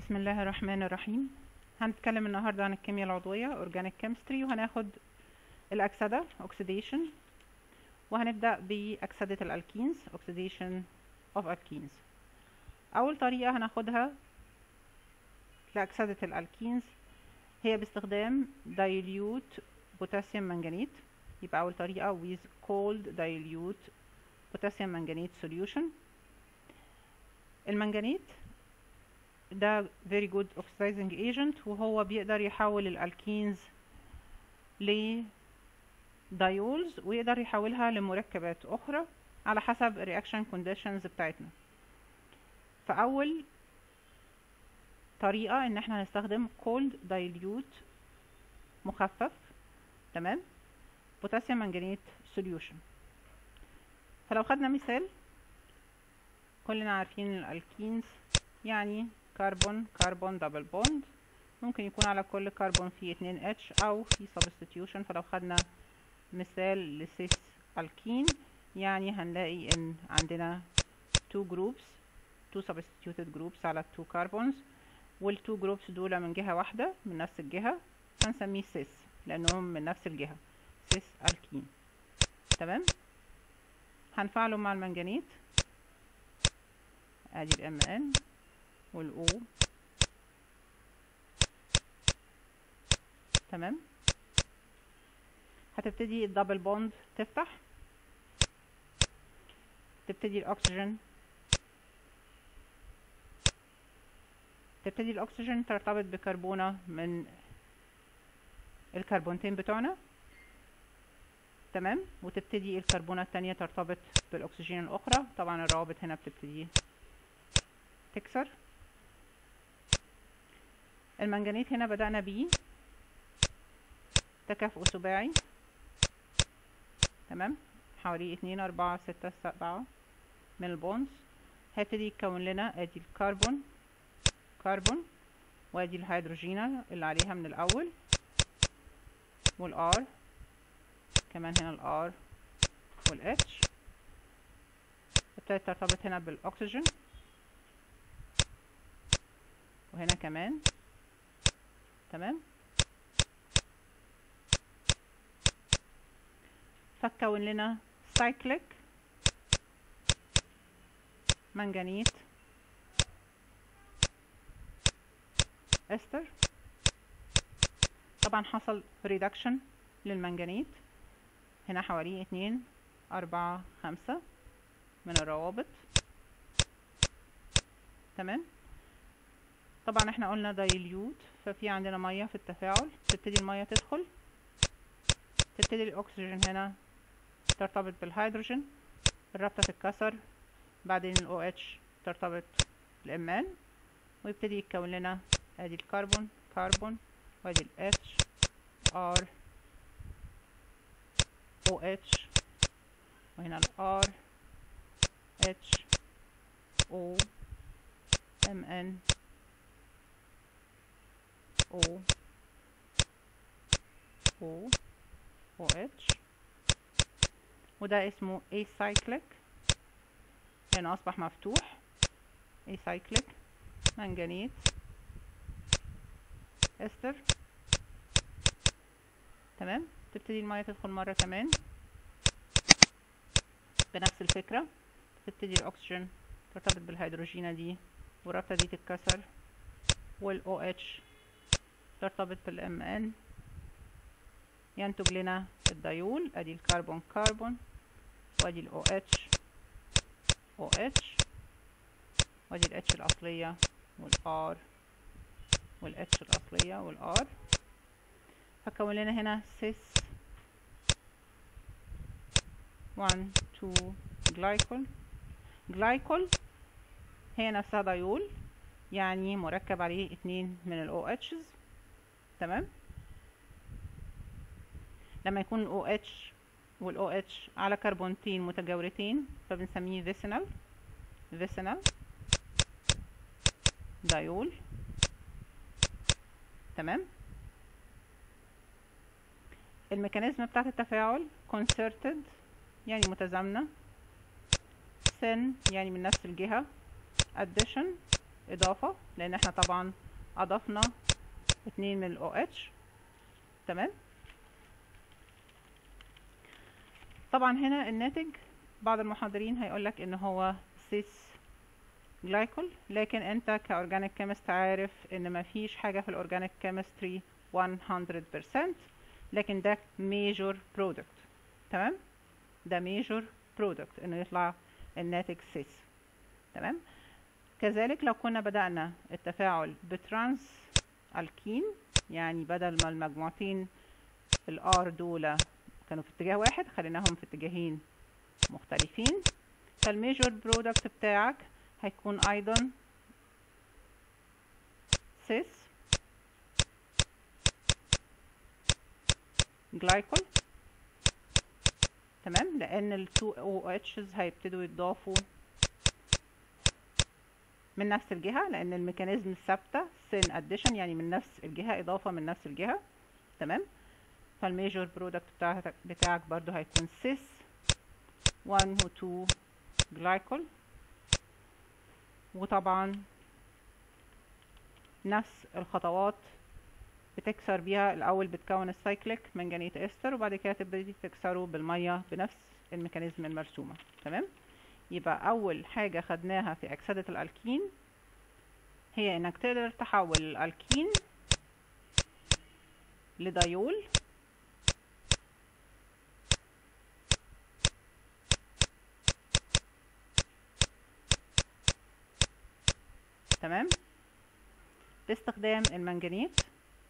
بسم الله الرحمن الرحيم هنتكلم النهاردة عن الكيمياء العضوية Organic Chemistry وهناخد الأكسدة Oxidation وهنبدأ بأكسدة الألكينز Oxidation of Alkenes أول طريقة هناخدها لأكسدة الألكينز هي باستخدام dilute بوتاسيوم منجنيت يبقى أول طريقة with cold dilute potassium manganate solution المنجنيت ده very good oxidizing agent وهو بيقدر يحول الالكينز ل دايولز ويقدر يحولها لمركبات اخرى على حسب reaction conditions بتاعتنا فاول طريقة ان احنا هنستخدم cold dilute مخفف تمام بوتاسيوم منجنيت solution فلو خدنا مثال كلنا عارفين الالكينز يعني كربون كربون دبل بوند ممكن يكون على كل كربون فيه اتنين اتش او في سبستيتيوشن فلو خدنا مثال لسيس الكين يعني هنلاقي ان عندنا two groups two substituted groups على two carbons والتو جروبس دول من جهة واحدة من نفس الجهة هنسميه سيس لانهم من نفس الجهة سيس الكين تمام هنفعله مع المنجنيت ادي الام ان والاو تمام هتبتدي الدبل بوند تفتح تبتدي الاكسجين تبتدي الاكسجين ترتبط بكربونة من الكربونتين بتوعنا تمام وتبتدي الكربونة التانية ترتبط بالاكسجين الاخرى طبعا الروابط هنا بتبتدي تكسر المنجنيت هنا بدأنا بيه تكافؤ سباعي تمام حوالي اتنين اربعة ستة سبعة من البونز هيبتدي يتكون لنا ادي الكربون كربون وادي الهيدروجينة اللي عليها من الاول والار كمان هنا الار والاتش ابتدت ترتبط هنا بالاكسجين وهنا كمان تمام فتكون لنا سايكليك منجنيت استر طبعا حصل ريدكشن للمنجنيت هنا حوالي اتنين اربعة خمسة من الروابط تمام طبعا احنا قلنا دايليوت ففي عندنا ميه في التفاعل تبتدي الميه تدخل تبتدي الاكسجين هنا ترتبط بالهيدروجين الرابطه تتكسر بعدين الاو اتش ترتبط بالام ويبتدي يتكون لنا ادي الكربون كربون وادي الاتش ار او اتش وهنا الار اتش او ام ان O O O H وده اسمه acyclic هنا أصبح مفتوح acyclic منجنيت استر تمام تبتدي المية تدخل مرة كمان بنفس الفكرة تبتدي الأكسجين ترتبط بالهيدروجينة دي والرابطة دي تتكسر وال OH ترتبط بالام ان ينتج لنا الديول ادي الكربون كربون وادي الاو اتش او اتش وادي الاتش الاصلية والار والاتش الاصلية والار فكون لنا هنا سيس 1 2 جلايكول جلايكول هي نفسها ديول يعني مركب عليه اتنين من الاو اتشز تمام لما يكون ال OH وال OH على كربونتين متجاورتين فبنسميه فيسينال فيسينال دايول تمام الميكانيزم بتاعت التفاعل concerted يعني متزامنة syn يعني من نفس الجهة addition اضافة لان احنا طبعا اضفنا اتنين من ال OH تمام طبعا هنا الناتج بعض المحاضرين هيقولك ان هو سيس جلايكول لكن انت كاورجانيك كيمست عارف ان مفيش حاجة في الاورجانيك كيمستري 100% لكن ده ميجور برودكت تمام ده ميجور برودكت انه يطلع الناتج سيس تمام كذلك لو كنا بدأنا التفاعل بترانس الكين يعني بدل ما المجموعتين الار دول كانوا في اتجاه واحد خليناهم في اتجاهين مختلفين فالميجور برودكت بتاعك هيكون ايضا سيس جلايكول تمام لان ال 2 OHs هيبتدوا يتضافوا من نفس الجهة لان الميكانيزم ثابتة سين اديشن يعني من نفس الجهة اضافة من نفس الجهة تمام فالميجور برودكت بتاعك بتاعك برضو هيكون سيس 1 و 2 جلايكول وطبعا نفس الخطوات بتكسر بيها الاول بتكون السايكليك منجنيت استر وبعد كده تبتدي تكسره بالميه بنفس الميكانيزم المرسومه تمام يبقى اول حاجه خدناها في اكسده الالكين هي انك تقدر تحول الالكين لدايول تمام باستخدام المنجنيت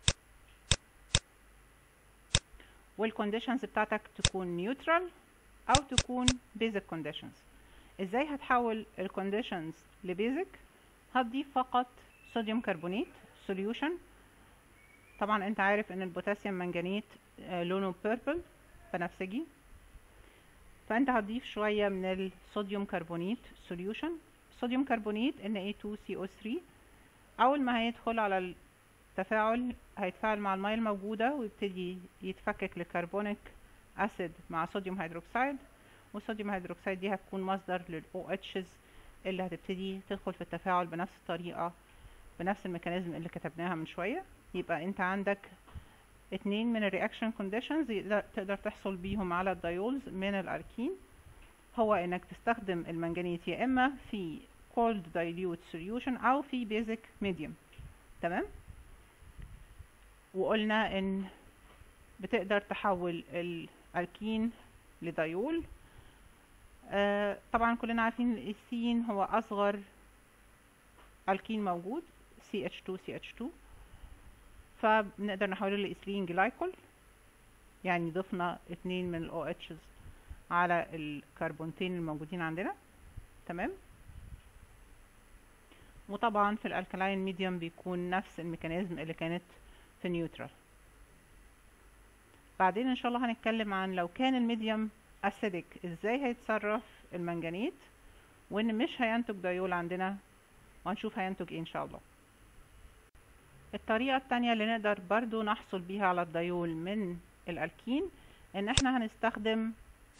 والكونديشنز بتاعتك تكون نيوترال او تكون بيزك كونديشنز ازاي هتحول الكونديشنز لبيزك هتضيف فقط صوديوم كربونيت سوليوشن طبعا انت عارف ان البوتاسيوم منجنيت لونه بيربل بنفسجي فانت هتضيف شويه من الصوديوم كربونيت سوليوشن صوديوم كربونيت Na2CO3 اول ما هيدخل على التفاعل هيتفاعل مع الميه الموجوده ويبتدي يتفكك لكربونيك اسيد مع صوديوم هيدروكسيد والصوديوم هيدروكسيد دي هتكون مصدر لل OHs اللي هتبتدي تدخل في التفاعل بنفس الطريقه بنفس الميكانيزم اللي كتبناها من شويه يبقى انت عندك اتنين من الرياكشن كونديشنز تقدر تحصل بيهم على الدايولز من الالكين هو انك تستخدم المنجنيت يا اما في cold dilute solution او في basic medium تمام وقلنا ان بتقدر تحول الالكين لدايول آه طبعا كلنا عارفين الايثين هو اصغر الكين موجود CH2 CH2 فبنقدر نحوله لإيثيلين جلايكول يعني ضفنا اتنين من ال OHs على الكربونتين الموجودين عندنا تمام وطبعا في الالكلاين ميديوم بيكون نفس الميكانيزم اللي كانت في نيوترال بعدين ان شاء الله هنتكلم عن لو كان الميديوم اسيدك ازاي هيتصرف المنجنيت وان مش هينتج دايول عندنا وهنشوف هينتج ايه ان شاء الله الطريقة التانية اللي نقدر برضو نحصل بيها على الدايول من الالكين ان احنا هنستخدم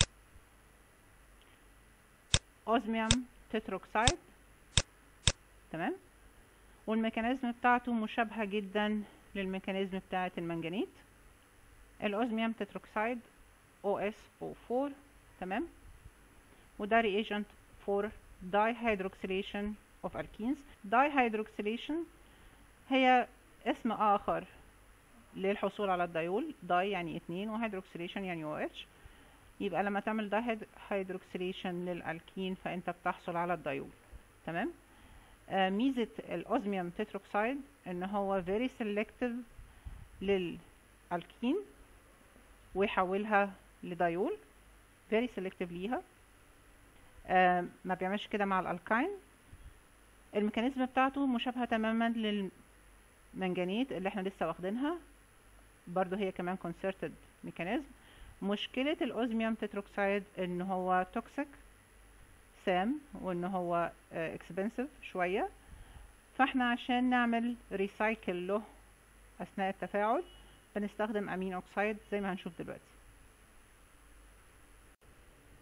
اوزميوم تتروكسيد تمام والميكانيزم بتاعته مشابهة جدا للميكانيزم بتاعة المنجنيت الاوزميوم تتروكسيد OSO4 تمام وده reagent for dihydroxylation of alkenes dihydroxylation هي اسم آخر للحصول على الدايول داي يعني اتنين وهيدروكسيليشن يعني OH يبقى لما تعمل دايهيدروكسيليشن للالكين فانت بتحصل على الدايول تمام آه ميزة الاوزميوم تتروكسيد ان هو very selective للالكين ويحولها لدايول very selective ليها آه ما بيعملش كده مع الالكاين الميكانيزم بتاعته مشابهة تماما للمنجنيت اللي احنا لسه واخدينها برضو هي كمان concerted ميكانيزم مشكلة الأوزميوم تتروكسيد ان هو توكسيك سام وان هو اكسبنسيف شوية فاحنا عشان نعمل ريسايكل له اثناء التفاعل بنستخدم امين اوكسيد زي ما هنشوف دلوقتي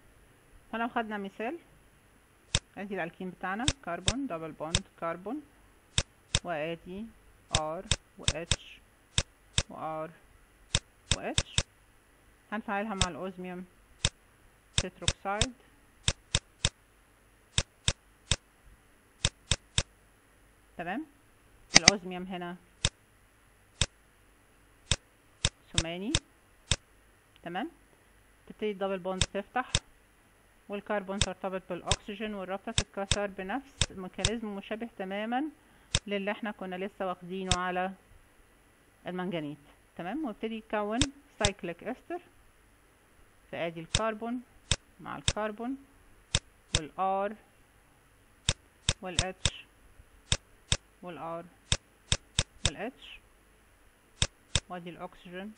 فلو خدنا مثال ادي الالكين بتاعنا كربون دبل بوند كربون وادي R و H و R و H هنفعلها مع الأوزميوم تتروكسايد تمام الأوزميوم هنا ثماني تمام تبتدي الدبل بوند تفتح والكربون ترتبط بالأكسجين والرابطة تتكسر بنفس الميكانيزم مشابه تماما للي احنا كنا لسه واخدينه على المنجنيت تمام ويبتدي يتكون سايكليك استر فادي الكربون مع الكربون والار والاتش والار والاتش وادي الاكسجين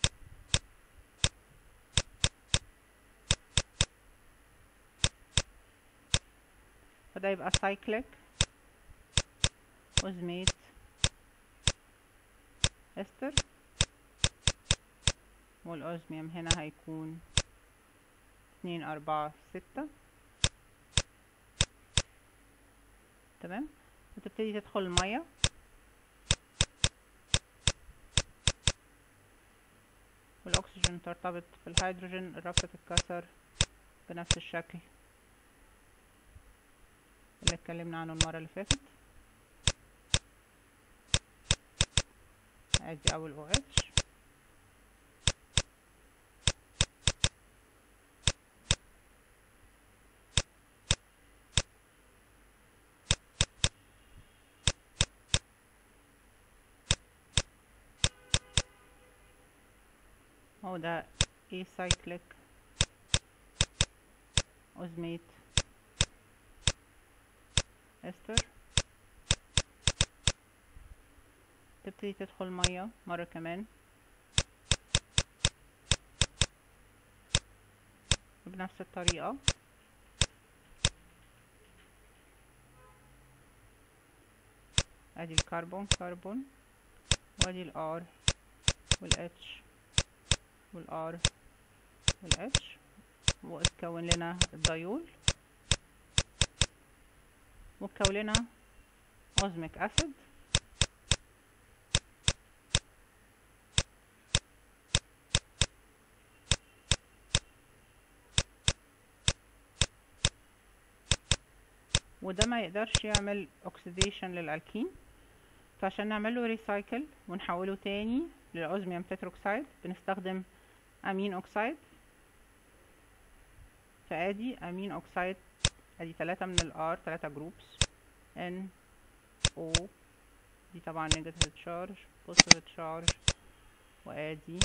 فده يبقى سايكليك اوزميت استر والاوزميوم هنا هيكون اتنين اربعة ستة تمام وتبتدي تدخل المية والاكسجين ترتبط بالهيدروجين الرابطة تتكسر بنفس الشكل اللي اتكلمنا عنه المرة اللي فاتت ادي اول او اتش هو ده acyclic اوزميت استر تبتدي تدخل مية مرة كمان بنفس الطريقة ادي الكربون كربون وادي الار والاتش والار والاتش واتكون لنا الدايول وتكون لنا اوزميك اسيد وده ما يقدرش يعمل اوكسيديشن للالكين فعشان نعمله ريسايكل ونحوله تاني للاوزميوم تتروكسيد بنستخدم امين اوكسيد فادي امين اوكسيد ادي تلاتة من الار تلاتة جروبس ان او دي طبعا نيجاتيف تشارج بوزيتيف تشارج وادي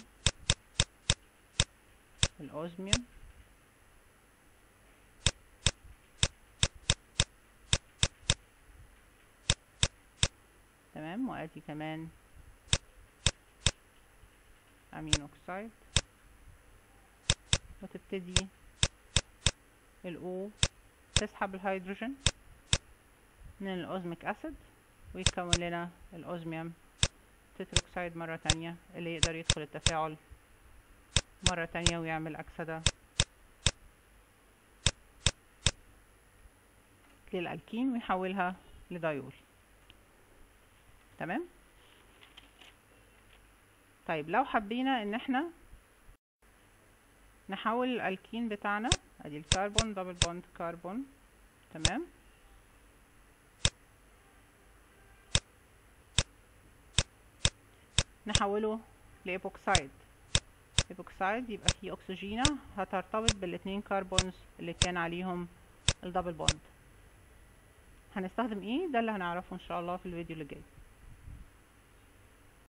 الاوزميوم تمام وادي كمان امين اوكسيد وتبتدي الاو تسحب الهيدروجين من الاوزميك اسيد ويتكون لنا الاوزميوم تتروكسيد مرة تانية اللي يقدر يدخل التفاعل مرة تانية ويعمل أكسدة للألكين ويحولها لدايول تمام طيب لو حبينا ان احنا نحول الالكين بتاعنا ادي الكربون دبل بوند كربون تمام نحوله لإيبوكسايد إيبوكسايد يبقى فيه أكسجينة هترتبط بالاتنين كربونز اللي كان عليهم الدبل بوند هنستخدم ايه ده اللي هنعرفه ان شاء الله في الفيديو اللي جاي